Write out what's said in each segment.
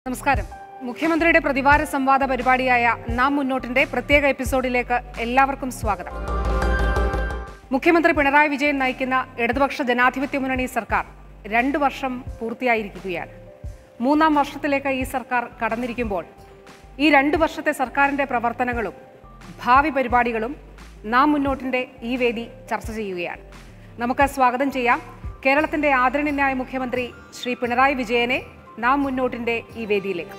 നമസ്കാരം മുഖ്യമന്ത്രിയുടെ പ്രതിവാര സംവാദ പരിപാടിയായ നാം മുന്നോട്ടിന്റെ പ്രത്യേക എപ്പിസോഡിലേക്ക് എല്ലാവർക്കും സ്വാഗതം മുഖ്യമന്ത്രി പിണറായി വിജയൻ നയിക്കുന്ന ഇടതുപക്ഷ ജനാധിപത്യ മുന്നണി സർക്കാർ രണ്ടു വർഷം പൂർത്തിയായിരിക്കുകയാണ് മൂന്നാം വർഷത്തിലേക്ക് ഈ സർക്കാർ കടന്നിരിക്കുമ്പോൾ ഈ രണ്ട് വർഷത്തെ സർക്കാരിന്റെ പ്രവർത്തനങ്ങളും ഭാവി പരിപാടികളും നാം മുന്നോട്ടിന്റെ ഈ വേദി ചർച്ച ചെയ്യുകയാണ് നമുക്ക് സ്വാഗതം ചെയ്യാം കേരളത്തിന്റെ ആദരണീയനായ മുഖ്യമന്ത്രി ശ്രീ പിണറായി വിജയനെ നാം മുന്നോട്ടിന്റെ ഈ വേദിയിലേക്ക്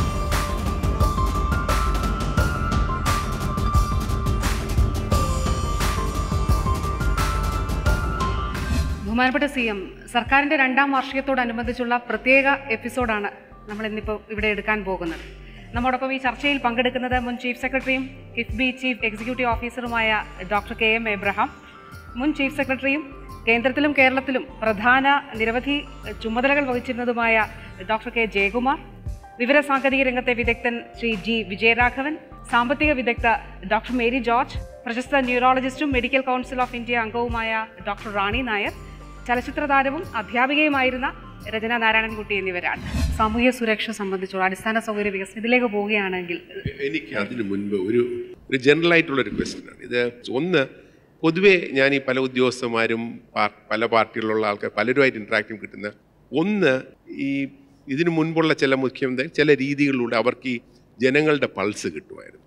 ബഹുമാനപ്പെട്ട സി എം സർക്കാരിന്റെ രണ്ടാം വാർഷികത്തോടനുബന്ധിച്ചുള്ള പ്രത്യേക എപ്പിസോഡാണ് നമ്മൾ ഇന്നിപ്പോൾ ഇവിടെ എടുക്കാൻ പോകുന്നത് നമ്മോടൊപ്പം ഈ ചർച്ചയിൽ പങ്കെടുക്കുന്നത് മുൻ ചീഫ് സെക്രട്ടറിയും കിഫ്ബി ചീഫ് എക്സിക്യൂട്ടീവ് ഓഫീസറുമായ ഡോക്ടർ കെ എം എബ്രഹാം മുൻ ചീഫ് സെക്രട്ടറിയും കേന്ദ്രത്തിലും കേരളത്തിലും പ്രധാന നിരവധി ചുമതലകൾ വഹിച്ചിരുന്നതുമായ ഡോക്ടർ കെ ജയകുമാർ വിവരസാങ്കേതിക രംഗത്തെ വിദഗ്ധൻ ശ്രീ ജി വിജയരാഘവൻ സാമ്പത്തിക വിദഗ്ധ ഡോക്ടർ മേരി ജോർജ് പ്രശസ്ത ന്യൂറോളജിസ്റ്റും മെഡിക്കൽ കൗൺസിൽ ഓഫ് ഇന്ത്യ അംഗവുമായ ഡോക്ടർ റാണി നായർ ചലച്ചിത്ര താരവും അധ്യാപികയുമായിരുന്ന രചന നാരായണൻകുട്ടി എന്നിവരാണ് സാമൂഹ്യ സുരക്ഷ സംബന്ധിച്ചുള്ള അടിസ്ഥാന സൗകര്യ വികസനം ഇതിലേക്ക് പോവുകയാണെങ്കിൽ എനിക്ക് അതിന് മുൻപ് ഒരു ഒരു ജനറൽ ആയിട്ടുള്ള ഒരു ക്വസ്റ്റ്യൻ ആണ് ഇത് ഒന്ന് പൊതുവേ ഞാൻ ഈ പല ഉദ്യോഗസ്ഥന്മാരും പാർ- പല പാർട്ടികളിലുള്ള ആൾക്കാർ പലരുമായിട്ട് ഇൻട്രാക്ഷൻ കിട്ടുന്ന ഒന്ന് ഈ ഇതിനു മുൻപുള്ള ചില മുഖ്യമന്ത്രി ചില രീതികളിലൂടെ അവർക്ക് ഈ ജനങ്ങളുടെ പൾസ് കിട്ടുമായിരുന്നു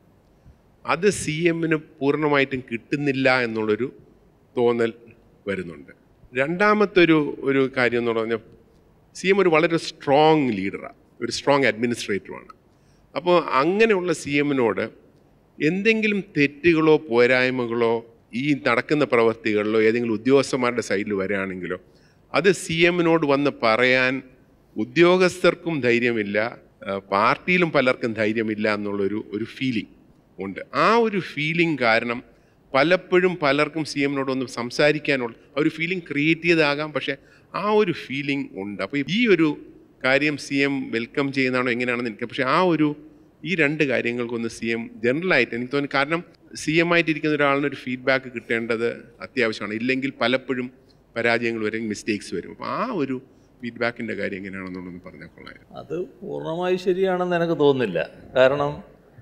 അത് സി എമ്മിന് പൂർണ്ണമായിട്ടും കിട്ടുന്നില്ല എന്നുള്ളൊരു തോന്നൽ വരുന്നുണ്ട് രണ്ടാമത്തൊരു ഒരു കാര്യം എന്ന് പറഞ്ഞാൽ സി എം ഒരു വളരെ സ്ട്രോങ് ലീഡറാണ് ഒരു സ്ട്രോങ് അഡ്മിനിസ്ട്രേറ്ററുമാണ് അപ്പോൾ അങ്ങനെയുള്ള സി എമ്മിനോട് എന്തെങ്കിലും തെറ്റുകളോ പോരായ്മകളോ ഈ നടക്കുന്ന പ്രവർത്തികളിലോ ഏതെങ്കിലും ഉദ്യോഗസ്ഥന്മാരുടെ സൈഡിൽ വരികയാണെങ്കിലോ അത് സി എമ്മിനോട് വന്ന് പറയാൻ ഉദ്യോഗസ്ഥർക്കും ധൈര്യമില്ല ആ, പാർട്ടിയിലും പലർക്കും ധൈര്യമില്ല എന്നുള്ളൊരു ഒരു ഫീലിംഗ് ഉണ്ട് ആ ഒരു ഫീലിംഗ് കാരണം പലപ്പോഴും പലർക്കും സി എമ്മിനോട് ഒന്ന് സംസാരിക്കാനുള്ള ആ ഒരു ഫീലിംഗ് ക്രിയേറ്റ് ചെയ്താകാം പക്ഷേ ആ ഒരു ഫീലിംഗ് ഉണ്ട് അപ്പോൾ ഈ ഒരു കാര്യം സി എം വെൽക്കം ചെയ്യുന്നതാണോ എങ്ങനെയാണെന്ന് എനിക്ക് പക്ഷേ ആ ഒരു ഈ രണ്ട് കാര്യങ്ങൾക്കൊന്ന് സി എം ജനറലായിട്ട് എനിക്ക് തോന്നുന്നു കാരണം സി എം ആയിട്ടിരിക്കുന്ന ഒരാളിന് ഒരു ഫീഡ്ബാക്ക് കിട്ടേണ്ടത് അത്യാവശ്യമാണ് ഇല്ലെങ്കിൽ പലപ്പോഴും പരാജയങ്ങൾ വരും മിസ്റ്റേക്സ് വരും അപ്പോൾ ആ ഒരു ഫീഡ്ബാക്കിൻ്റെ കാര്യം എങ്ങനെയാണെന്നുള്ളതൊന്ന് പറഞ്ഞാൽ കൊള്ളായിരുന്നു അത് പൂർണ്ണമായി ശരിയാണെന്ന് എനിക്ക് തോന്നുന്നില്ല കാരണം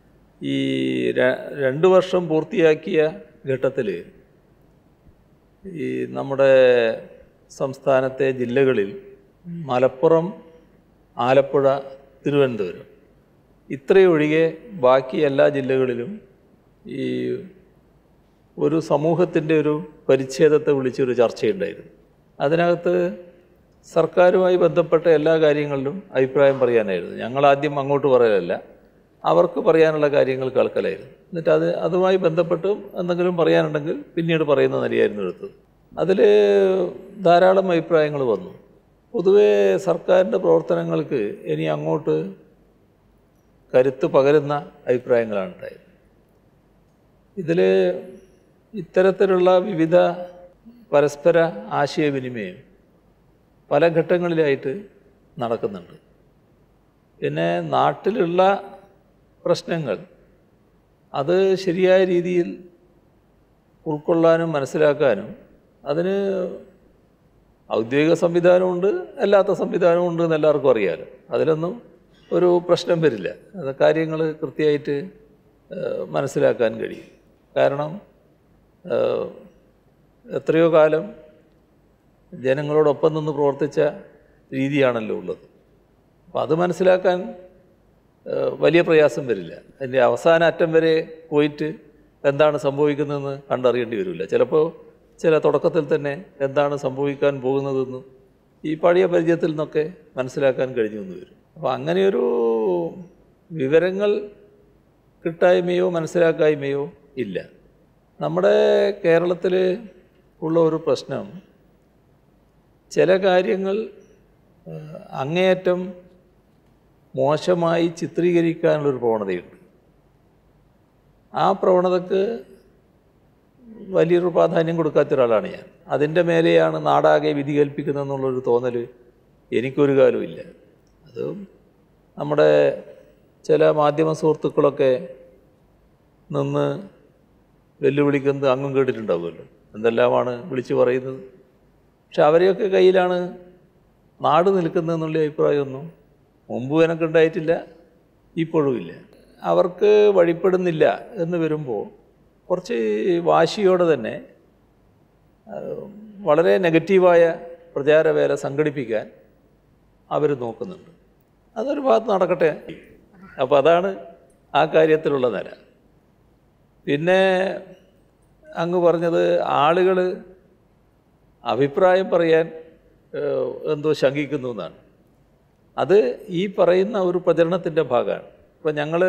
ഈ ര- രണ്ട് വർഷം പൂർത്തിയാക്കിയ ഘട്ടത്തിൽ ഈ നമ്മുടെ സംസ്ഥാനത്തെ ജില്ലകളിൽ മലപ്പുറം ആലപ്പുഴ തിരുവനന്തപുരം ഇത്രയൊഴികെ ബാക്കി എല്ലാ ജില്ലകളിലും ഈ ഒരു സമൂഹത്തിൻ്റെ ഒരു പരിച്ഛേദത്തെ വിളിച്ചൊരു ചർച്ചയുണ്ടായിരുന്നു അതിനകത്ത് സർക്കാരുമായി ബന്ധപ്പെട്ട എല്ലാ കാര്യങ്ങളിലും അഭിപ്രായം പറയാനായിരുന്നു ഞങ്ങൾ ആദ്യം അങ്ങോട്ട് പറയലല്ല അവർക്ക് പറയാനുള്ള കാര്യങ്ങൾ കേൾക്കലായിരുന്നു എന്നിട്ട് അത് അതുമായി ബന്ധപ്പെട്ട് എന്തെങ്കിലും പറയാനുണ്ടെങ്കിൽ പിന്നീട് പറയുന്ന നിലയായിരുന്നു എടുത്തത് അതിൽ ധാരാളം അഭിപ്രായങ്ങൾ വന്നു പൊതുവേ സർക്കാരിൻ്റെ പ്രവർത്തനങ്ങൾക്ക് ഇനി അങ്ങോട്ട് കരുത്ത് പകരുന്ന അഭിപ്രായങ്ങളാണ് ഉണ്ടായത് ഇതിൽ ഇത്തരത്തിലുള്ള വിവിധ പരസ്പര ആശയവിനിമയം പല ഘട്ടങ്ങളിലായിട്ട് നടക്കുന്നുണ്ട് പിന്നെ നാട്ടിലുള്ള പ്രശ്നങ്ങൾ അത് ശരിയായ രീതിയിൽ ഉൾക്കൊള്ളാനും മനസ്സിലാക്കാനും അതിന് ഔദ്യോഗിക സംവിധാനമുണ്ട് അല്ലാത്ത സംവിധാനവും ഉണ്ട് എന്ന് എല്ലാവർക്കും അറിയാമല്ലോ അതിലൊന്നും ഒരു പ്രശ്നം വരില്ല അത് കാര്യങ്ങൾ കൃത്യമായിട്ട് ഏഹ്, മനസ്സിലാക്കാൻ കഴിയും കാരണം ഏഹ്, എത്രയോ കാലം ജനങ്ങളോടൊപ്പം നിന്ന് പ്രവർത്തിച്ച രീതിയാണല്ലോ ഉള്ളത് അപ്പോൾ അത് മനസ്സിലാക്കാൻ ഏഹ്, വലിയ പ്രയാസം വരില്ല അതിൻ്റെ അവസാന അറ്റം വരെ പോയിട്ട് എന്താണ് സംഭവിക്കുന്നതെന്ന് കണ്ടറിയേണ്ടി വരില്ല ചിലപ്പോൾ ചില തുടക്കത്തിൽ തന്നെ എന്താണ് സംഭവിക്കാൻ പോകുന്നതെന്നും ഈ പഴയ പരിചയത്തിൽ നിന്നൊക്കെ മനസ്സിലാക്കാൻ കഴിഞ്ഞു എന്ന് വരും അപ്പോൾ അങ്ങനെയൊരു വിവരങ്ങൾ കിട്ടായ്മയോ മനസ്സിലാക്കായ്മയോ ഇല്ല നമ്മുടെ കേരളത്തിൽ ഉള്ള ഒരു പ്രശ്നം ചില കാര്യങ്ങൾ ആ, അങ്ങേയറ്റം മോശമായി ചിത്രീകരിക്കാനുള്ളൊരു പ്രവണതയുണ്ട് ആ പ്രവണതക്ക് വലിയൊരു പ്രാധാന്യം കൊടുക്കാത്ത ഒരാളാണ് ഞാൻ അതിൻ്റെ മേലെയാണ് നാടാകെ വിധി കൽപ്പിക്കുന്നതെന്നുള്ളൊരു തോന്നൽ എനിക്കൊരു കാലമില്ല അത് നമ്മുടെ ചില മാധ്യമ സുഹൃത്തുക്കളൊക്കെ നിന്ന് വെല്ലുവിളിക്കുന്നത് അങ്ങും കേട്ടിട്ടുണ്ടാവുമല്ലോ എന്തെല്ലാമാണ് വിളിച്ചു പറയുന്നത് പക്ഷെ അവരെയൊക്കെ കയ്യിലാണ് നാട് നിൽക്കുന്നതെന്നുള്ള അഭിപ്രായമൊന്നും മുമ്പും എനക്കുണ്ടായിട്ടില്ല ഇപ്പോഴും ഇല്ല അവർക്ക് വഴിപ്പെടുന്നില്ല എന്ന് വരുമ്പോൾ കുറച്ച് വാശിയോടെ തന്നെ ആ, വളരെ നെഗറ്റീവായ പ്രചാരവേല സംഘടിപ്പിക്കാൻ അവർ നോക്കുന്നുണ്ട് അതൊരു ഭാഗത്ത് നടക്കട്ടെ അപ്പോൾ അതാണ് ആ കാര്യത്തിലുള്ള നില പിന്നെ അങ്ങ് പറഞ്ഞത് ആളുകൾ അഭിപ്രായം പറയാൻ ഏഹ്, എന്തോ ശങ്കിക്കുന്നു എന്നാണ് അത് ഈ പറയുന്ന ഒരു പ്രചരണത്തിൻ്റെ ഭാഗമാണ് ഇപ്പം ഞങ്ങൾ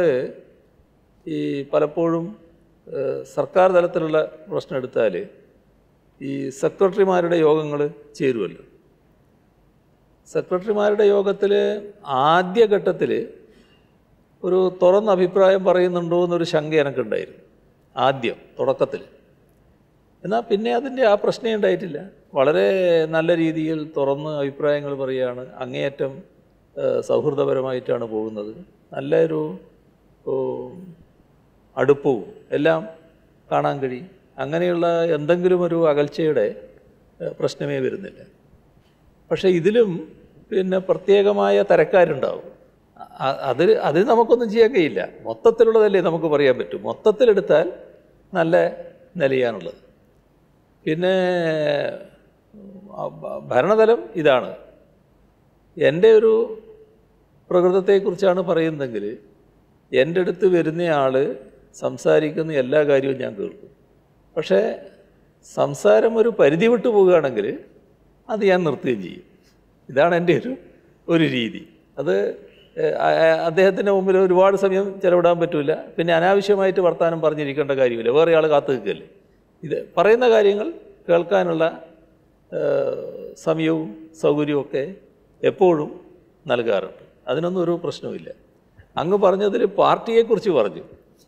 ഈ പലപ്പോഴും ഏഹ്, സർക്കാർ തലത്തിലുള്ള പ്രശ്നം എടുത്താൽ ഈ സെക്രട്ടറിമാരുടെ യോഗങ്ങൾ ചേരുമല്ലോ സെക്രട്ടറിമാരുടെ യോഗത്തിൽ ആദ്യഘട്ടത്തിൽ ഒരു തുറന്ന അഭിപ്രായം പറയുന്നുണ്ടോ എന്നൊരു ശങ്ക എനിക്കുണ്ടായിരുന്നു ആദ്യം തുടക്കത്തിൽ എന്നാൽ പിന്നെ അതിൻ്റെ ആ പ്രശ്നം ഉണ്ടായിട്ടില്ല വളരെ നല്ല രീതിയിൽ തുറന്ന് അഭിപ്രായങ്ങൾ പറയുകയാണ് അങ്ങേയറ്റം ഏഹ്, സൗഹൃദപരമായിട്ടാണ് പോകുന്നത് നല്ലൊരു ഓ, അടുപ്പവും എല്ലാം കാണാൻ കഴിയും അങ്ങനെയുള്ള എന്തെങ്കിലും ഒരു അകൽച്ചയുടെ ഏഹ്, പ്രശ്നമേ വരുന്നില്ല പക്ഷേ ഇതിലും പിന്നെ പ്രത്യേകമായ തരക്കാരുണ്ടാവും അ- അതിൽ അതിൽ നമുക്കൊന്നും ചെയ്യാൻ കഴിയില്ല മൊത്തത്തിലുള്ളതല്ലേ നമുക്ക് പറയാൻ പറ്റും മൊത്തത്തിലെടുത്താൽ നല്ല നിലയാണുള്ളത് പിന്നെ ആ, ഭ- ഭരണതലം ഇതാണ് എൻ്റെ ഒരു പ്രകൃതത്തെക്കുറിച്ചാണ് പറയുന്നതെങ്കിൽ എൻ്റെ അടുത്ത് വരുന്ന ആൾ സംസാരിക്കുന്ന എല്ലാ കാര്യവും ഞാൻ കേൾക്കും പക്ഷേ സംസാരം ഒരു പരിധി വിട്ടു പോവുകയാണെങ്കിൽ അത് ഞാൻ നിർത്തുകയും ചെയ്യും ഇതാണ് എൻ്റെ ഒരു ഒരു രീതി അത് ഏഹ്, ആ- ആ- അദ്ദേഹത്തിൻ്റെ മുമ്പിൽ ഒരുപാട് സമയം ചിലവിടാൻ പറ്റില്ല പിന്നെ അനാവശ്യമായിട്ട് വർത്തമാനം പറഞ്ഞിരിക്കേണ്ട കാര്യമില്ല വേറെ ആൾ കാത്തു നിൽക്കല്ലേ ഇത് പറയുന്ന കാര്യങ്ങൾ കേൾക്കാനുള്ള ഏഹ്, സമയവും സൗകര്യവും ഒക്കെ എപ്പോഴും നൽകാറുണ്ട് അതിനൊന്നും ഒരു പ്രശ്നവുമില്ല അങ്ങ് പറഞ്ഞതിൽ പാർട്ടിയെക്കുറിച്ച് പറഞ്ഞു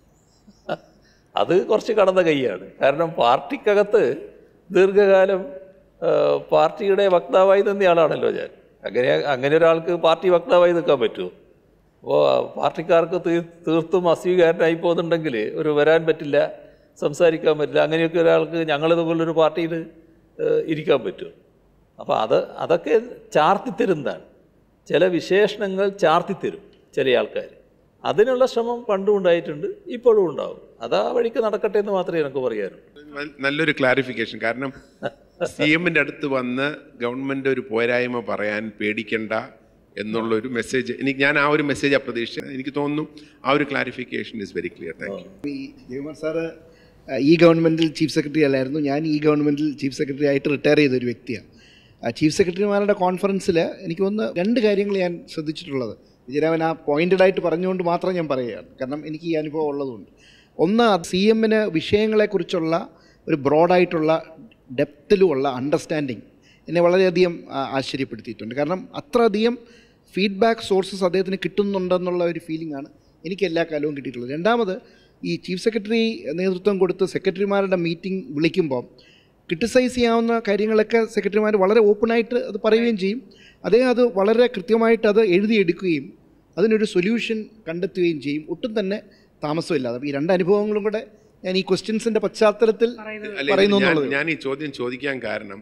അത് കുറച്ച് കടന്ന കൈയാണ് കാരണം പാർട്ടിക്കകത്ത് ദീർഘകാലം ആ, പാർട്ടിയുടെ വക്താവായി നിന്നയാളാണല്ലോ ഞാൻ അങ്ങനെ അങ്ങനെ ഒരാൾക്ക് പാർട്ടി വക്താവായി നിൽക്കാൻ പറ്റുമോ അപ്പോൾ പാർട്ടിക്കാർക്ക് തീ- തീർത്തും അസ്വീകാരനായി പോകുന്നുണ്ടെങ്കിൽ ഒരു വരാൻ പറ്റില്ല സംസാരിക്കാൻ പറ്റില്ല അങ്ങനെയൊക്കെ ഒരാൾക്ക് ഞങ്ങളിതുപോലൊരു പാർട്ടിയിൽ ഇരിക്കാൻ പറ്റുമോ അപ്പോൾ അത് അതൊക്കെ ചാർത്തിത്തരുന്നതാണ് ചില വിശേഷണങ്ങൾ ചാർത്തിത്തരും ചില ആൾക്കാർ അതിനുള്ള ശ്രമം പണ്ടും ഉണ്ടായിട്ടുണ്ട് ഇപ്പോഴും ഉണ്ടാവും അത് ആ വഴിക്ക് നടക്കട്ടെ എന്ന് മാത്രമേ എനിക്ക് പറയാനുള്ളൂ ന- നല്ലൊരു ക്ലാരിഫിക്കേഷൻ കാരണം സി എമ്മിൻ്റെ അടുത്ത് വന്ന് ഗവൺമെൻറ് ഒരു പോരായ്മ പറയാൻ പേടിക്കണ്ട എന്നുള്ളൊരു മെസ്സേജ് എനിക്ക് ഞാൻ ആ ഒരു മെസ്സേജ് അപ്രതീക്ഷിച്ച എനിക്ക് തോന്നുന്നു ആ ഒരു clarification is very clear thank you ഈ ജയകുമാർ സാറ് ആ, ഈ ഗവൺമെൻറ്റിൽ ചീഫ് സെക്രട്ടറി അല്ലായിരുന്നു ഞാൻ ഈ ഗവൺമെൻറ്റിൽ ചീഫ് സെക്രട്ടറി ആയിട്ട് റിട്ടയർ ചെയ്ത ഒരു വ്യക്തിയാണ് ആ ചീഫ് സെക്രട്ടറിമാരുടെ കോൺഫറൻസിൽ എനിക്ക് ഒന്ന് രണ്ട് കാര്യങ്ങൾ ഞാൻ ശ്രദ്ധിച്ചിട്ടുള്ളത് വിജയരാമൻ ആ പോയിന്റഡ് ആയിട്ട് പറഞ്ഞുകൊണ്ട് മാത്രം ഞാൻ പറയുകയാണ് കാരണം എനിക്ക് ഈ അനുഭവം ഉള്ളതുകൊണ്ട് ഒന്ന് സി എമ്മിന് വിഷയങ്ങളെക്കുറിച്ചുള്ള ഒരു ബ്രോഡായിട്ടുള്ള ഡെപ്തിലുമുള്ള അണ്ടർസ്റ്റാൻഡിങ് എന്നെ വളരെയധികം ആ, ആശ്ചര്യപ്പെടുത്തിയിട്ടുണ്ട് കാരണം അത്രയധികം ഫീഡ്ബാക്ക് സോഴ്സസ് അദ്ദേഹത്തിന് കിട്ടുന്നുണ്ടെന്നുള്ള ഒരു ഫീലിംഗ് ആണ് എനിക്ക് എല്ലാ കാലവും കിട്ടിയിട്ടുള്ളത് രണ്ടാമത് ഈ ചീഫ് സെക്രട്ടറി നേതൃത്വം കൊടുത്ത് സെക്രട്ടറിമാരുടെ മീറ്റിംഗ് വിളിക്കുമ്പോൾ ക്രിട്ടിസൈസ് ചെയ്യാവുന്ന കാര്യങ്ങളൊക്കെ സെക്രട്ടറിമാർ വളരെ ഓപ്പണായിട്ട് അത് പറയുകയും ചെയ്യും അദ്ദേഹം അത് വളരെ കൃത്യമായിട്ട് അത് എഴുതിയെടുക്കുകയും അതിനൊരു സൊല്യൂഷൻ കണ്ടെത്തുകയും ചെയ്യും ഒട്ടും തന്നെ താമസമില്ലാതെ അപ്പോൾ ഈ രണ്ട് അനുഭവങ്ങളും കൂടെ ഞാൻ ഈ ക്വസ്റ്റ്യൻസിൻ്റെ പശ്ചാത്തലത്തിൽ അല്ല, പറയുന്നു ഞാൻ- എന്നുള്ളത് ഞാൻ ഈ ചോദ്യം ചോദിക്കാൻ കാരണം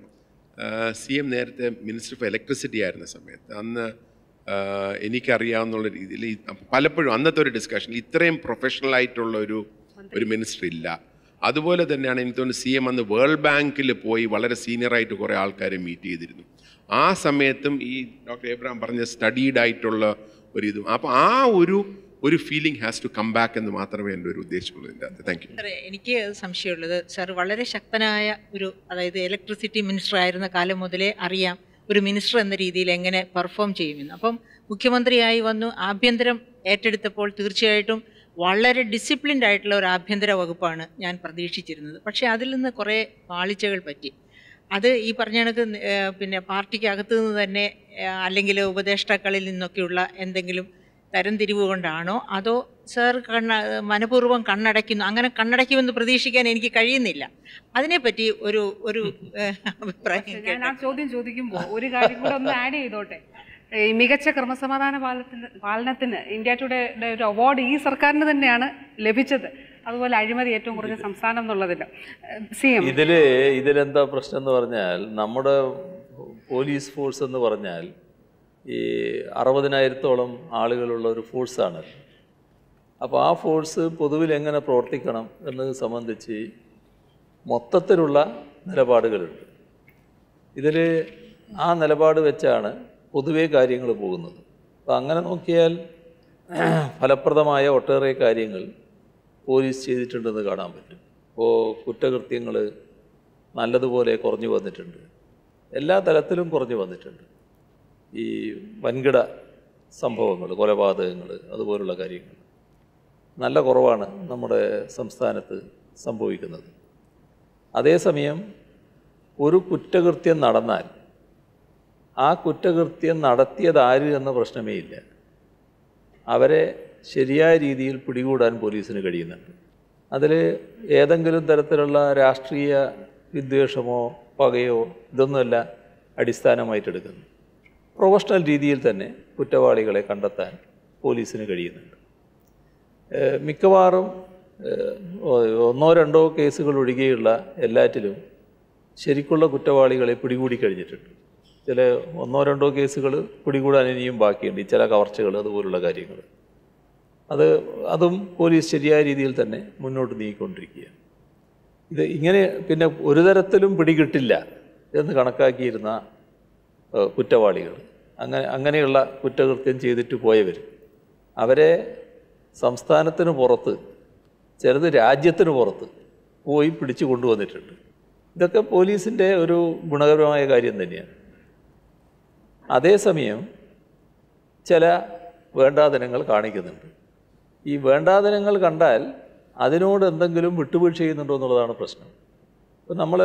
സി എം നേരത്തെ മിനിസ്റ്റർ ഓഫ് ഇലക്ട്രിസിറ്റി ആയിരുന്ന സമയത്ത് അന്ന് ആ, എനിക്കറിയാവുന്നുള്ള രീതിയിൽ ഈ പലപ്പോഴും അന്നത്തെ ഒരു ഡിസ്കഷൻ ഇത്രയും പ്രൊഫഷണൽ ആയിട്ടുള്ള ഒരു ഒരു മിനിസ്റ്റർ ഇല്ല അതുപോലെ തന്നെയാണ് എനിക്ക് തോന്നുന്നു സി എം അന്ന് വേൾഡ് ബാങ്കിൽ പോയി വളരെ സീനിയറായിട്ട് കുറേ ആൾക്കാരെ മീറ്റ് ചെയ്തിരുന്നു ആ സമയത്തും ഈ ഡോക്ടർ എബ്രഹാം പറഞ്ഞ സ്റ്റഡീഡ് ആയിട്ടുള്ള ഒരു ഇതും അപ്പോൾ ആ ഒരു ഒരു feeling has to come back എന്ന് മാത്രമേ എൻ്റെ ഒരു ഉദ്ദേശമുള്ളൂ ഇതിൻ്റെ അകത്ത് താങ്ക് യു സാറേ എനിക്ക് സംശയമുള്ളത് സാർ വളരെ ശക്തനായ ഒരു അതായത് ഇലക്ട്രിസിറ്റി മിനിസ്റ്റർ ആയിരുന്ന കാലം മുതലേ അറിയാം ഒരു മിനിസ്റ്റർ എന്ന രീതിയിൽ എങ്ങനെ പെർഫോം ചെയ്യുമെന്ന് അപ്പം മുഖ്യമന്ത്രിയായി വന്നു ആഭ്യന്തരം ഏറ്റെടുത്തപ്പോൾ തീർച്ചയായിട്ടും വളരെ ഡിസിപ്ലിൻഡ് ആയിട്ടുള്ള ഒരു ആഭ്യന്തര വകുപ്പാണ് ഞാൻ പ്രതീക്ഷിച്ചിരുന്നത് പക്ഷേ അതിൽ നിന്ന് കുറേ പാളിച്ചകൾ പറ്റി അത് ഈ പറഞ്ഞ കണക്ക് ഏഹ്, പിന്നെ പാർട്ടിക്ക് അകത്തു നിന്ന് തന്നെ ഏഹ്, അല്ലെങ്കിൽ ഉപദേഷ്ടാക്കളിൽ നിന്നൊക്കെയുള്ള എന്തെങ്കിലും തരംതിരിവ് കൊണ്ടാണോ അതോ സാർ കണ്ണ മനഃപൂർവ്വം കണ്ണടയ്ക്കുന്നു അങ്ങനെ കണ്ണടയ്ക്കുമെന്ന് പ്രതീക്ഷിക്കാൻ എനിക്ക് കഴിയുന്നില്ല അതിനെപ്പറ്റി ഒരു ഒരു ഏഹ്, അഭിപ്രായം ഞാൻ കേട്ടെ ആ ചോദ്യം ചോദിക്കുമ്പോൾ ഒരു കാര്യം കൂടെ ഒന്ന് ആഡ് ചെയ്തോട്ടെ ഈ മികച്ച ക്രമസമാധാന പാലത്തിന് പാലനത്തിന് ഇന്ത്യ ടുഡേയുടെ ഒരു അവാർഡ് ഈ സർക്കാരിന് തന്നെയാണ് ലഭിച്ചത് അതുപോലെ അഴിമതി ഏറ്റവും കുറഞ്ഞ സംസ്ഥാനം എന്നുള്ളതിൽ സി എം ഇതിൽ ഇതിലെന്താ പ്രശ്നം എന്ന് പറഞ്ഞാൽ നമ്മുടെ പോലീസ് ഫോഴ്സ് എന്ന് പറഞ്ഞാൽ ഈ അറുപതിനായിരത്തോളം ആളുകളുള്ള ഒരു ഫോഴ്സാണ് അപ്പോൾ ആ ഫോഴ്സ് പൊതുവിൽ എങ്ങനെ പ്രവർത്തിക്കണം എന്നത് സംബന്ധിച്ച് മൊത്തത്തിലുള്ള നിലപാടുകളുണ്ട് ഇതിൽ ആ നിലപാട് വെച്ചാണ് പൊതുവേ കാര്യങ്ങൾ പോകുന്നത് അപ്പോൾ അങ്ങനെ നോക്കിയാൽ ഫലപ്രദമായ ഒട്ടേറെ കാര്യങ്ങൾ പോലീസ് ചെയ്തിട്ടുണ്ടെന്ന് കാണാൻ പറ്റും ഇപ്പോൾ കുറ്റകൃത്യങ്ങൾ നല്ലതുപോലെ കുറഞ്ഞു വന്നിട്ടുണ്ട് എല്ലാ തലത്തിലും കുറഞ്ഞു വന്നിട്ടുണ്ട് ഈ വൻകിട സംഭവങ്ങൾ കൊലപാതകങ്ങൾ അതുപോലുള്ള കാര്യങ്ങൾ നല്ല കുറവാണ് നമ്മുടെ സംസ്ഥാനത്ത് സംഭവിക്കുന്നത് അതേസമയം ഒരു കുറ്റകൃത്യം നടന്നാൽ ആ കുറ്റകൃത്യം നടത്തിയതാര് എന്ന പ്രശ്നമേ ഇല്ല അവരെ ശരിയായ രീതിയിൽ പിടികൂടാൻ പോലീസിന് കഴിയുന്നുണ്ട് അതിൽ ഏതെങ്കിലും തരത്തിലുള്ള രാഷ്ട്രീയ വിദ്വേഷമോ പകയോ ഇതൊന്നുമല്ല അടിസ്ഥാനമായിട്ടെടുക്കുന്നു പ്രൊഫഷണൽ രീതിയിൽ തന്നെ കുറ്റവാളികളെ കണ്ടെത്താൻ പോലീസിന് കഴിയുന്നുണ്ട് ഏഹ് മിക്കവാറും ഏഹ് ഒന്നോ രണ്ടോ കേസുകൾ ഒഴികെയുള്ള എല്ലാറ്റിലും ശരിക്കുള്ള കുറ്റവാളികളെ പിടികൂടി കഴിഞ്ഞിട്ടുണ്ട് ചില ഒന്നോ രണ്ടോ കേസുകൾ പിടികൂടാൻ ഇനിയും ബാക്കിയുണ്ട് ഈ ചില കവർച്ചകൾ അതുപോലുള്ള കാര്യങ്ങൾ അത് അതും പോലീസ് ശരിയായ രീതിയിൽ തന്നെ മുന്നോട്ട് നീങ്ങിക്കൊണ്ടിരിക്കുകയാണ് ഇത് ഇങ്ങനെ പിന്നെ ഒരു തരത്തിലും പിടികിട്ടില്ല എന്ന് കണക്കാക്കിയിരുന്ന ഏഹ്, കുറ്റവാളികൾ അങ്ങനെ അങ്ങനെയുള്ള കുറ്റകൃത്യം ചെയ്തിട്ട് പോയവർ അവരെ സംസ്ഥാനത്തിന് പുറത്ത് ചിലത് രാജ്യത്തിന് പുറത്ത് പോയി പിടിച്ചു കൊണ്ടുവന്നിട്ടുണ്ട് ഇതൊക്കെ പോലീസിൻ്റെ ഒരു ഗുണകരമായ കാര്യം തന്നെയാണ് അതേസമയം ചില വേണ്ടാതനങ്ങൾ കാണിക്കുന്നുണ്ട് ഈ വേണ്ടാതനങ്ങൾ കണ്ടാൽ അതിനോട് എന്തെങ്കിലും വിട്ടുവീഴ്ച ചെയ്യുന്നുണ്ടോ എന്നുള്ളതാണ് പ്രശ്നം ഇപ്പം നമ്മൾ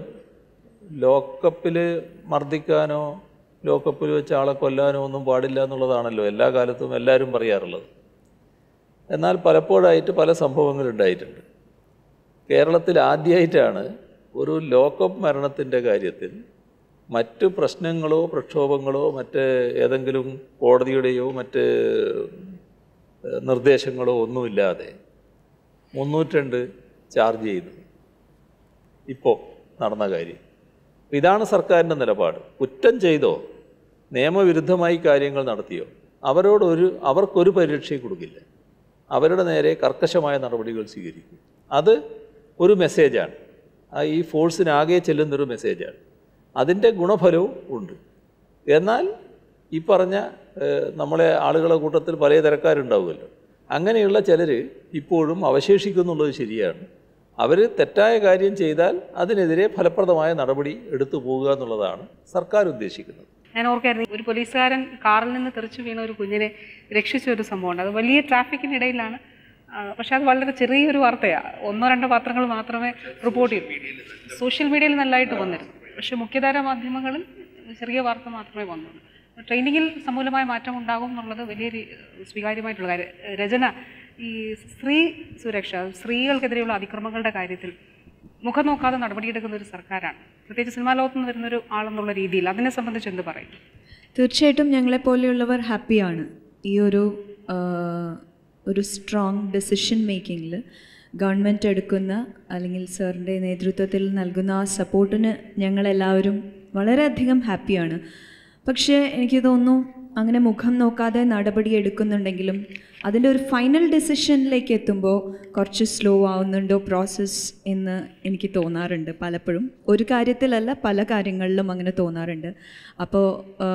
ലോക്കപ്പിൽ മർദ്ദിക്കാനോ ലോക്കപ്പിൽ വെച്ച് ആളെ കൊല്ലാനോ ഒന്നും പാടില്ല എന്നുള്ളതാണല്ലോ എല്ലാ കാലത്തും എല്ലാവരും പറയാറുള്ളത് എന്നാൽ പലപ്പോഴായിട്ട് പല സംഭവങ്ങൾ ഉണ്ടായിട്ടുണ്ട് കേരളത്തിൽ ആദ്യമായിട്ടാണ് ഒരു ലോക്കപ്പ് മരണത്തിൻ്റെ കാര്യത്തിൽ മറ്റ് പ്രശ്നങ്ങളോ പ്രക്ഷോഭങ്ങളോ മറ്റ് ഏതെങ്കിലും കോടതിയുടെയോ മറ്റ് ഏഹ്, നിർദ്ദേശങ്ങളോ ഒന്നുമില്ലാതെ മുന്നൂറ്റിരണ്ട് ചാർജ് ചെയ്തു ഇപ്പോൾ നടന്ന കാര്യം അപ്പോൾ ഇതാണ് സർക്കാരിൻ്റെ നിലപാട് കുറ്റം ചെയ്തോ നിയമവിരുദ്ധമായി കാര്യങ്ങൾ നടത്തിയോ അവരോടൊരു അവർക്കൊരു പരിരക്ഷയും കൊടുക്കില്ല അവരുടെ നേരെ കർക്കശമായ നടപടികൾ സ്വീകരിക്കും അത് ഒരു മെസ്സേജാണ് ആ ഈ ഫോഴ്സിനാകെ ചെല്ലുന്നൊരു മെസ്സേജാണ് അതിൻ്റെ ഗുണഫലവും ഉണ്ട് എന്നാൽ ഈ പറഞ്ഞ ഏഹ്, നമ്മളെ ആളുകളെ കൂട്ടത്തിൽ പല തരക്കാരുണ്ടാവുമല്ലോ അങ്ങനെയുള്ള ചിലർ ഇപ്പോഴും അവശേഷിക്കുന്നുള്ളത് ശരിയാണ് അവർ തെറ്റായ കാര്യം ചെയ്താൽ അതിനെതിരെ ഫലപ്രദമായ നടപടി എടുത്തു പോകുക എന്നുള്ളതാണ് സർക്കാർ ഉദ്ദേശിക്കുന്നത് ഞാൻ ഓർക്കായിരുന്നു ഒരു പോലീസുകാരൻ കാറിൽ നിന്ന് തെറിച്ചു വീണ ഒരു കുഞ്ഞിനെ രക്ഷിച്ച ഒരു സംഭവമുണ്ട് അത് വലിയ ട്രാഫിക്കിനിടയിലാണ് ആ, പക്ഷെ അത് വളരെ ചെറിയൊരു വാർത്തയാണ് ഒന്നോ രണ്ടോ പത്രങ്ങൾ മാത്രമേ റിപ്പോർട്ട് ചെയ്യൂ സോഷ്യൽ മീഡിയയിൽ നല്ലതായിട്ട് വന്നിരുന്നു പക്ഷെ മുഖ്യധാര മാധ്യമങ്ങളിൽ ചെറിയ വാർത്ത മാത്രമേ വന്നുള്ളൂ ട്രെയിനിങ്ങിൽ സമൂലമായ മാറ്റം ഉണ്ടാകും എന്നുള്ളത് വലിയ രീ- സ്വീകാര്യമായിട്ടുള്ള കാര്യം രചന ഈ സ്ത്രീ സുരക്ഷ സ്ത്രീകൾക്കെതിരെയുള്ള അതിക്രമങ്ങളുടെ കാര്യത്തിൽ മുഖം നോക്കാതെ നടപടിയെടുക്കുന്ന ഒരു സർക്കാരാണ് പ്രത്യേകിച്ച് സിനിമാ ലോകത്ത് നിന്ന് വരുന്നൊരു ആളെന്നുള്ള രീതിയിൽ അതിനെ സംബന്ധിച്ച് എന്ത് പറയും തീർച്ചയായിട്ടും ഞങ്ങളെപ്പോലെയുള്ളവർ ഹാപ്പിയാണ് ഈ ഒരു ആ, ഒരു സ്ട്രോങ് ഡെസിഷൻ മേക്കിങ്ങിൽ ഗവൺമെൻറ് എടുക്കുന്ന അല്ലെങ്കിൽ സാറിൻ്റെ നേതൃത്വത്തിൽ നൽകുന്ന ആ സപ്പോർട്ടിന് ഞങ്ങളെല്ലാവരും വളരെയധികം ഹാപ്പിയാണ് പക്ഷേ എനിക്ക് തോന്നുന്നു അങ്ങനെ മുഖം നോക്കാതെ നടപടി എടുക്കുന്നുണ്ടെങ്കിലും അതിൻ്റെ ഒരു ഫൈനൽ ഡെസിഷനിലേക്ക് എത്തുമ്പോൾ കുറച്ച് സ്ലോ ആവുന്നുണ്ടോ പ്രോസസ്സ് എന്ന് എനിക്ക് തോന്നാറുണ്ട് പലപ്പോഴും ഒരു കാര്യത്തിലല്ല പല കാര്യങ്ങളിലും അങ്ങനെ തോന്നാറുണ്ട് അപ്പോൾ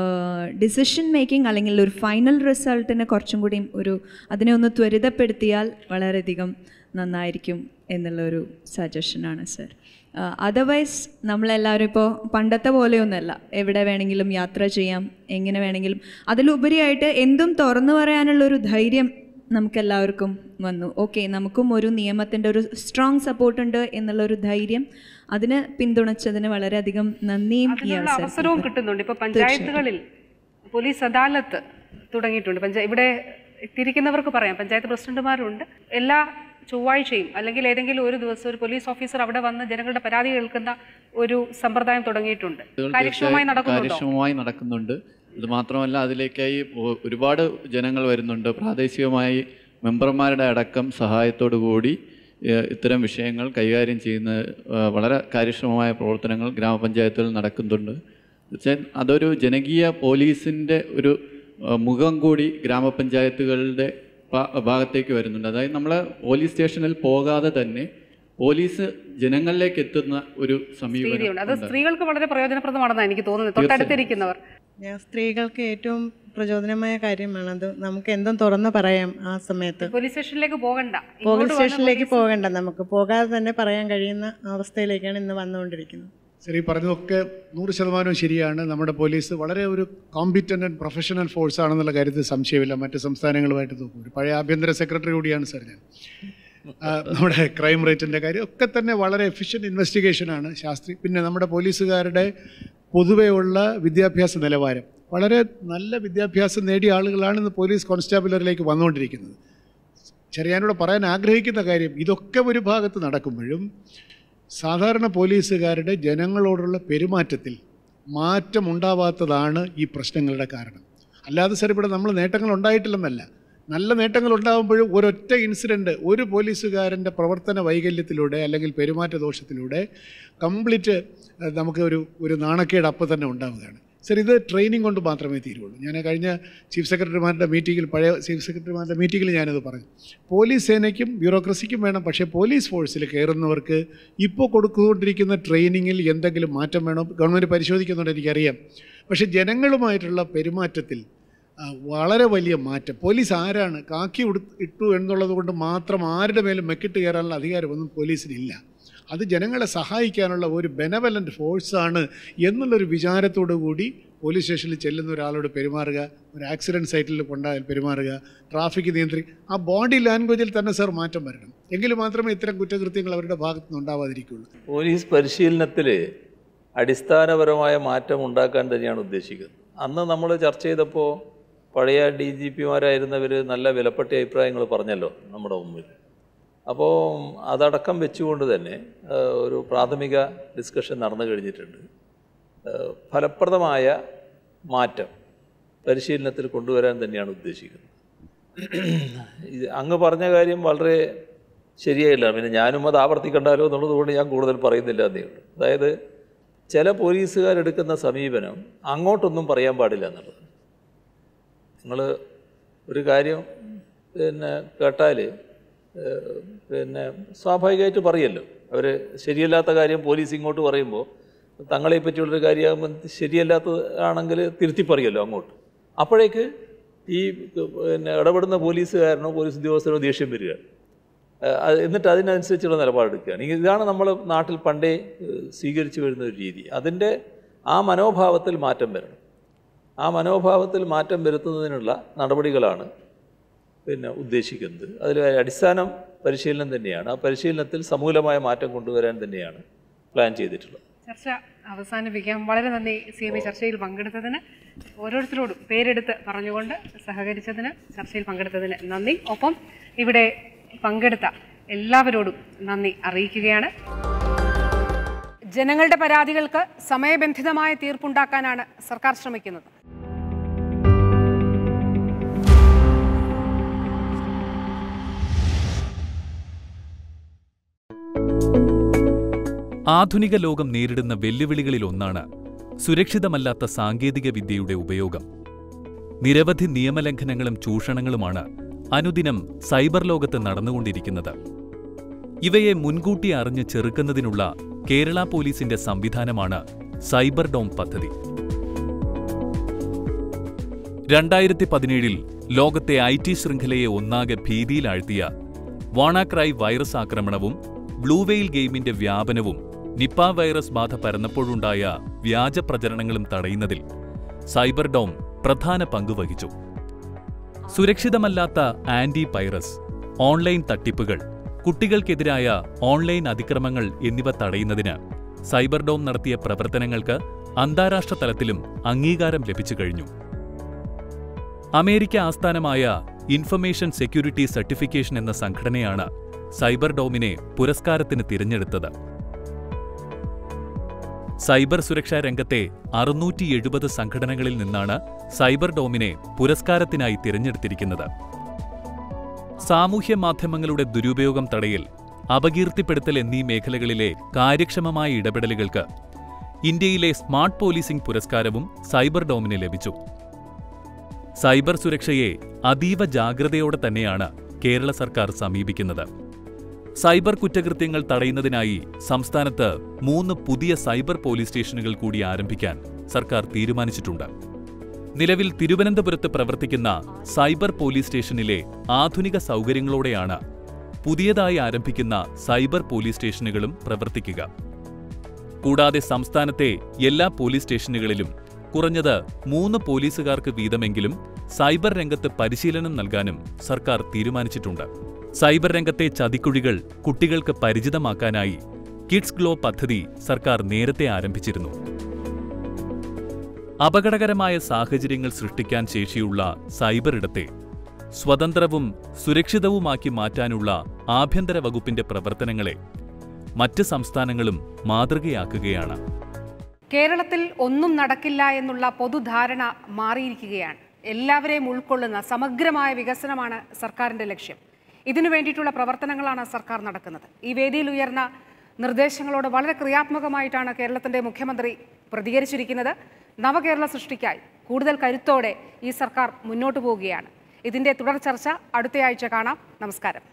ഡിസിഷൻ മേക്കിംഗ് അല്ലെങ്കിൽ ഒരു ഫൈനൽ റിസൾട്ടിനെ കുറച്ചും കൂടി ഒരു അതിനെ ഒന്ന് ത്വരിതപ്പെടുത്തിയാൽ വളരെയധികം നന്നായിരിക്കും എന്നുള്ളൊരു സജഷനാണ് സർ അതർവൈസ് നമ്മളെല്ലാവരും ഇപ്പോൾ പണ്ടത്തെ പോലെയൊന്നുമല്ല എവിടെ വേണമെങ്കിലും യാത്ര ചെയ്യാം എങ്ങനെ വേണമെങ്കിലും അതിലുപരിയായിട്ട് എന്തും തുറന്നു പറയാനുള്ളൊരു ധൈര്യം നമുക്കെല്ലാവർക്കും വന്നു ഓക്കെ നമുക്കും ഒരു നിയമത്തിൻ്റെ ഒരു സ്ട്രോങ് സപ്പോർട്ട് ഉണ്ട് എന്നുള്ളൊരു ധൈര്യം അതിന് പിന്തുണച്ചതിന് വളരെയധികം നന്ദിയും ഈ അതിനുള്ള അവസരവും കിട്ടുന്നുണ്ട് ഇപ്പൊ പഞ്ചായത്തുകളിൽ പോലീസ് അദാലത്ത് തുടങ്ങിയിട്ടുണ്ട് പഞ്ചായ ഇവിടെ തിരിക്കുന്നവർക്ക് പറയാം പഞ്ചായത്ത് പ്രസിഡന്റുമാരുണ്ട് എല്ലാ ചൊവ്വാഴ്ചയും അല്ലെങ്കിൽ ഏതെങ്കിലും ഒരു ദിവസം ഒരു പോലീസ് ഓഫീസർ അവിടെ വന്ന് ജനങ്ങളുടെ പരാതി കേൾക്കുന്ന ഒരു സമ്പ്രദായം തുടങ്ങിയിട്ടുണ്ട് കാര്യക്ഷമമായി നടക്കുന്നുണ്ടോ കാര്യക്ഷമമായി നടക്കുന്നുണ്ട് ഇത് മാത്രമല്ല അതിലേക്കായി ഒ- ഒരുപാട് ജനങ്ങൾ വരുന്നുണ്ട് പ്രാദേശികമായി മെമ്പർമാരുടെ അടക്കം സഹായത്തോടു കൂടി ഏഹ്, ഇത്തരം വിഷയങ്ങൾ കൈകാര്യം ചെയ്യുന്ന ഏഹ്, വളരെ കാര്യക്ഷമമായ പ്രവർത്തനങ്ങൾ ഗ്രാമപഞ്ചായത്തുകൾ നടക്കുന്നുണ്ട് വെച്ചാൽ അതൊരു ജനകീയ പോലീസിൻ്റെ ഒരു ആ, മുഖം കൂടി ഗ്രാമപഞ്ചായത്തുകളുടെ ഭാ- ഭാഗത്തേക്ക് വരുന്നുണ്ട് അതായത് നമ്മൾ പോലീസ് സ്റ്റേഷനിൽ പോകാതെ തന്നെ പോലീസ് ജനങ്ങളിലേക്ക് എത്തുന്ന ഒരു സമീപനം രീതിയുണ്ട് അത് ഉണ്ട്. സ്ത്രീകൾക്ക് വളരെ പ്രയോജനപ്രദമാണെന്നാണ് എനിക്ക് തോന്നുന്നത് തൊട്ടടുത്തിരിക്കുന്നവർ ഞാൻ സ്ത്രീകൾക്ക് ഏറ്റവും പ്രചോദനമായ കാര്യമാണ് അത് നമുക്ക് എന്തും തുറന്ന് പറയാം ആ സമയത്ത് പോലീസ് സ്റ്റേഷനിലേക്ക് പോകണ്ട ഇങ്ങോട്ട് പോലീസ് വന്ന് സ്റ്റേഷനിലേക്ക് പോലീസ് പോകണ്ട നമുക്ക് പോകാതെ തന്നെ പറയാൻ കഴിയുന്ന അവസ്ഥയിലേക്കാണ് ഇന്ന് വന്നുകൊണ്ടിരിക്കുന്നത് ശരി പറഞ്ഞതൊക്കെ നൂറ് ശതമാനവും ശരിയാണ് നമ്മുടെ പോലീസ് വളരെ ഒരു കോമ്പിറ്റൻ്റ് ആൻഡ് പ്രൊഫഷണൽ ഫോഴ്സ് ആണെന്നുള്ള കാര്യത്തിൽ സംശയമില്ല മറ്റ് സംസ്ഥാനങ്ങളുമായിട്ട് നോക്കും ഒരു പഴയ ആഭ്യന്തര സെക്രട്ടറി കൂടിയാണ് സാർ ഞാൻ ആ, നമ്മുടെ ക്രൈം റേറ്റിൻ്റെ കാര്യം ഒക്കെ തന്നെ വളരെ എഫിഷ്യൻറ്റ് ഇൻവെസ്റ്റിഗേഷനാണ് ശാസ്ത്രി പിന്നെ നമ്മുടെ പോലീസുകാരുടെ പൊതുവെയുള്ള വിദ്യാഭ്യാസ നിലവാരം വളരെ നല്ല വിദ്യാഭ്യാസം നേടിയ ആളുകളാണ് ഇന്ന് പോലീസ് കോൺസ്റ്റാബുലറിലേക്ക് വന്നുകൊണ്ടിരിക്കുന്നത് ചെറിയാനോട് പറയാൻ ആഗ്രഹിക്കുന്ന കാര്യം ഇതൊക്കെ ഒരു ഭാഗത്ത് നടക്കുമ്പോഴും സാധാരണ പോലീസുകാരുടെ ജനങ്ങളോടുള്ള പെരുമാറ്റത്തിൽ മാറ്റമുണ്ടാവാത്തതാണ് ഈ പ്രശ്നങ്ങളുടെ കാരണം അല്ലാതെ സാർ ഇവിടെ നമ്മൾ നേട്ടങ്ങൾ ഉണ്ടായിട്ടില്ലെന്നല്ല നല്ല നേട്ടങ്ങൾ ഉണ്ടാകുമ്പോഴും ഒരൊറ്റ ഇൻസിഡൻറ്റ് ഒരു പോലീസുകാരൻ്റെ പ്രവർത്തന വൈകല്യത്തിലൂടെ അല്ലെങ്കിൽ പെരുമാറ്റ ദോഷത്തിലൂടെ കംപ്ലീറ്റ് ഏഹ്, നമുക്ക് ഒരു ഒരു നാണക്കേട് അപ്പം തന്നെ ഉണ്ടാവുകയാണ് സർ ഇത് ട്രെയിനിങ് കൊണ്ട് മാത്രമേ തീരുള്ളൂ ഞാൻ കഴിഞ്ഞ ചീഫ് സെക്രട്ടറിമാരുടെ മീറ്റിങ്ങിൽ പഴയ ചീഫ് സെക്രട്ടറിമാരുടെ മീറ്റിങ്ങിൽ ഞാനത് പറഞ്ഞു പോലീസ് സേനയ്ക്കും ബ്യൂറോക്രസിക്കും വേണം പക്ഷേ പോലീസ് ഫോഴ്സിൽ കയറുന്നവർക്ക് ഇപ്പോൾ കൊടുത്തുകൊണ്ടിരിക്കുന്ന ട്രെയിനിങ്ങിൽ എന്തെങ്കിലും മാറ്റം വേണം ഗവൺമെൻറ് പരിശോധിക്കുന്നുണ്ട് എനിക്കറിയാം പക്ഷേ ജനങ്ങളുമായിട്ടുള്ള പെരുമാറ്റത്തിൽ ആ, വളരെ വലിയ മാറ്റം പോലീസ് ആരാണ് കാക്കി ഉടു ഇട്ടു എന്നുള്ളത് കൊണ്ട് മാത്രം ആരുടെ മേലും മെക്കിട്ട് കയറാനുള്ള അധികാരമൊന്നും പോലീസിനില്ല അത് ജനങ്ങളെ സഹായിക്കാനുള്ള ഒരു ബെനവലൻ്റ് ഫോഴ്സാണ് എന്നുള്ളൊരു വിചാരത്തോടു കൂടി പോലീസ് സ്റ്റേഷനിൽ ചെല്ലുന്ന ഒരാളോട് പെരുമാറുക ഒരു ആക്സിഡൻറ്റ് സൈറ്റിൽ കൊണ്ടായാൽ പെരുമാറുക ട്രാഫിക് നിയന്ത്രി ആ ബോഡി ലാംഗ്വേജിൽ തന്നെ സാർ മാറ്റം വരണം എങ്കിൽ മാത്രമേ ഇത്തരം കുറ്റകൃത്യങ്ങൾ അവരുടെ ഭാഗത്തു നിന്ന് ഉണ്ടാവാതിരിക്കുള്ളൂ പോലീസ് പരിശീലനത്തിൽ അടിസ്ഥാനപരമായ മാറ്റം ഉണ്ടാക്കാൻ തന്നെയാണ് ഉദ്ദേശിക്കുന്നത് അന്ന് നമ്മൾ ചർച്ച ചെയ്തപ്പോൾ പഴയ ഡി ജി പിമാരായിരുന്നവർ നല്ല വിലപ്പെട്ട അഭിപ്രായങ്ങൾ പറഞ്ഞല്ലോ നമ്മുടെ മുമ്പിൽ അപ്പോൾ അതടക്കം വെച്ചുകൊണ്ട് തന്നെ ആ, ഒരു പ്രാഥമിക ഡിസ്കഷൻ നടന്നു കഴിഞ്ഞിട്ടുണ്ട് ആ, ഫലപ്രദമായ മാറ്റം പരിശീലനത്തിൽ കൊണ്ടുവരാൻ തന്നെയാണ് ഉദ്ദേശിക്കുന്നത് ഇത് അങ്ങ് പറഞ്ഞ കാര്യം വളരെ ശരിയായില്ല പിന്നെ ഞാനും അത് ആവർത്തിക്കണ്ടാലോ എന്നുള്ളത് കൊണ്ട് ഞാൻ കൂടുതൽ പറയുന്നില്ല എന്നേ ഉള്ളൂ അതായത് ചില പോലീസുകാരെടുക്കുന്ന സമീപനം അങ്ങോട്ടൊന്നും പറയാൻ പാടില്ല എന്നുള്ളത് നിങ്ങൾ ഒരു കാര്യം പിന്നെ കേട്ടാൽ പിന്നെ സ്വാഭാവികമായിട്ട് പറയല്ലോ അവർ ശരിയല്ലാത്ത കാര്യം പോലീസ് ഇങ്ങോട്ട് പറയുമ്പോൾ തങ്ങളെ പറ്റിയുള്ളൊരു കാര്യം ശരിയല്ലാത്തത് ആണെങ്കിൽ തിരുത്തി പറയുമല്ലോ അങ്ങോട്ട് അപ്പോഴേക്ക് ഈ പിന്നെ ഇടപെടുന്ന പോലീസുകാരനോ പോലീസ് ഉദ്യോഗസ്ഥനോ ദേഷ്യം വരികയാണ് ഏഹ് അത് എന്നിട്ട് അതിനനുസരിച്ചുള്ള നിലപാടെടുക്കുകയാണ് ഇ- ഇതാണ് നമ്മൾ നാട്ടിൽ പണ്ടേ ഏഹ് സ്വീകരിച്ചു വരുന്ന ഒരു രീതി അതിൻ്റെ ആ മനോഭാവത്തിൽ മാറ്റം വരണം ആ മനോഭാവത്തിൽ മാറ്റം വരുത്തുന്നതിനുള്ള നടപടികളാണ് പിന്നെ ഉദ്ദേശിക്കുന്നത് അതിൽ അടിസ്ഥാനം പരിശീലനം തന്നെയാണ് ആ പരിശീലനത്തിൽ സമൂലമായ മാറ്റം കൊണ്ടുവരാൻ തന്നെയാണ് പ്ലാൻ ചെയ്തിട്ടുള്ളത് ചർച്ച അവസാനിപ്പിക്കാം വളരെ നന്ദി സി എം ചർച്ചയിൽ പങ്കെടുത്തതിന് ഓരോരുത്തരോടും പേരെടുത്ത് പറഞ്ഞുകൊണ്ട് സഹകരിച്ചതിന് ചർച്ചയിൽ പങ്കെടുത്തതിന് നന്ദി ഒപ്പം ഇവിടെ പങ്കെടുത്ത എല്ലാവരോടും നന്ദി അറിയിക്കുകയാണ് ജനങ്ങളുടെ പരാതികൾക്ക് സമയബന്ധിതമായ തീർപ്പുണ്ടാക്കാനാണ് സർക്കാർ ശ്രമിക്കുന്നത് ആധുനിക ലോകം നേരിടുന്ന വെല്ലുവിളികളിലൊന്നാണ് സുരക്ഷിതമല്ലാത്ത സാങ്കേതിക വിദ്യയുടെ ഉപയോഗം നിരവധി നിയമലംഘനങ്ങളും ചൂഷണങ്ങളുമാണ് അനുദിനം സൈബർ ലോകത്ത് നടന്നുകൊണ്ടിരിക്കുന്നത് ഇവയെ മുൻകൂട്ടി അറിഞ്ഞ് ചെറുക്കുന്നതിനുള്ള കേരള പോലീസിന്റെ സംവിധാനമാണ് സൈബർ ഡോം പദ്ധതി രണ്ടായിരത്തി പതിനേഴിൽ ലോകത്തെ ഐ ടി ശൃംഖലയെ ഒന്നാകെ ഭീതിയിലാഴ്ത്തിയ വാണാക്രൈ വൈറസ് ആക്രമണവും ബ്ലൂവെയിൽ ഗെയിമിന്റെ വ്യാപനവും നിപ്പ വൈറസ് ബാധ പരന്നപ്പോഴുണ്ടായ വ്യാജ പ്രചരണങ്ങളും തടയുന്നതിൽ സൈബർ ഡോം പ്രധാന പങ്ക് വഹിച്ചു സുരക്ഷിതമല്ലാത്ത ആന്റി പൈറസ് ഓൺലൈൻ തട്ടിപ്പുകൾ കുട്ടികൾക്കെതിരായ ഓൺലൈൻ അതിക്രമങ്ങൾ എന്നിവ തടയുന്നതിന് സൈബർ ഡോം നടത്തിയ പ്രവർത്തനങ്ങൾക്ക് അന്താരാഷ്ട്ര തലത്തിലും അംഗീകാരം ലഭിച്ചു കഴിഞ്ഞു അമേരിക്ക ആസ്ഥാനമായ ഇൻഫർമേഷൻ സെക്യൂരിറ്റി സർട്ടിഫിക്കേഷൻ എന്ന സംഘടനയാണ് സൈബർ ഡോമിനെ പുരസ്കാരത്തിന് തിരഞ്ഞെടുത്തത് സൈബർ സുരക്ഷാ രംഗത്തെ അറുന്നൂറ്റി എഴുപത് സംഘടനകളിൽ നിന്നാണ് സൈബർ ഡോമിനെ പുരസ്കാരത്തിനായി തിരഞ്ഞെടുത്തിരിക്കുന്നത് സാമൂഹ്യ മാധ്യമങ്ങളുടെ ദുരുപയോഗം തടയൽ അപകീർത്തിപ്പെടുത്തൽ എന്നീ മേഖലകളിലെ കാര്യക്ഷമമായ ഇടപെടലുകൾക്ക് ഇന്ത്യയിലെ സ്മാർട്ട് പോലീസിംഗ് പുരസ്കാരവും സൈബർ ഡോമിന് ലഭിച്ചു സൈബർ സുരക്ഷയെ അതീവ ജാഗ്രതയോടെ തന്നെയാണ് കേരള സർക്കാർ സമീപിക്കുന്നത് സൈബർ കുറ്റകൃത്യങ്ങൾ തടയുന്നതിനായി സംസ്ഥാനത്ത് മൂന്ന് പുതിയ സൈബർ പോലീസ് സ്റ്റേഷനുകൾ കൂടി ആരംഭിക്കാൻ സർക്കാർ തീരുമാനിച്ചിട്ടുണ്ട് നിലവിൽ തിരുവനന്തപുരത്ത് പ്രവർത്തിക്കുന്ന സൈബർ പോലീസ് സ്റ്റേഷനിലെ ആധുനിക സൗകര്യങ്ങളോടെയാണ് പുതിയതായി ആരംഭിക്കുന്ന സൈബർ പോലീസ് സ്റ്റേഷനുകളും പ്രവർത്തിക്കുക കൂടാതെ സംസ്ഥാനത്തെ എല്ലാ പോലീസ് സ്റ്റേഷനുകളിലും കുറഞ്ഞത് മൂന്ന് പോലീസുകാർക്ക് വീതമെങ്കിലും സൈബർ രംഗത്ത് പരിശീലനം നൽകാനും സർക്കാർ തീരുമാനിച്ചിട്ടുണ്ട് സൈബർ രംഗത്തെ ചതിക്കുഴികൾ കുട്ടികൾക്ക് പരിചിതമാക്കാനായി കിഡ്സ് ഗ്ലോ പദ്ധതി സർക്കാർ നേരത്തെ ആരംഭിച്ചിരുന്നു അപകടകരമായ സാഹചര്യങ്ങൾ സൃഷ്ടിക്കാൻ ശേഷിയുള്ള സൈബർ ഇടത്തെ സ്വതന്ത്രവും സുരക്ഷിതവുമാക്കി മാറ്റാനുള്ള ആഭ്യന്തര വകുപ്പിന്റെ പ്രവർത്തനങ്ങളെ മറ്റ് സംസ്ഥാനങ്ങളും മാതൃകയാക്കുകയാണ് കേരളത്തിൽ ഒന്നും നടക്കില്ല എന്നുള്ള പൊതുധാരണ മാറിയിരിക്കുകയാണ് എല്ലാവരെയും ഉൾക്കൊള്ളുന്ന സമഗ്രമായ വികസനമാണ് സർക്കാരിന്റെ ലക്ഷ്യം ഇതിനു വേണ്ടിയിട്ടുള്ള പ്രവർത്തനങ്ങളാണ് സർക്കാർ നടക്കുന്നത് ഈ വേദിയിൽ ഉയർന്ന നിർദ്ദേശങ്ങളോട് വളരെ ക്രിയാത്മകമായിട്ടാണ് കേരളത്തിന്റെ മുഖ്യമന്ത്രി പ്രതികരിച്ചിരിക്കുന്നത് നവകേരള സൃഷ്ടിക്കായി കൂടുതൽ കരുത്തോടെ ഈ സർക്കാർ മുന്നോട്ടു പോവുകയാണ് ഇതിന്റെ തുടർ ചർച്ച അടുത്തയാഴ്ച കാണാം നമസ്കാരം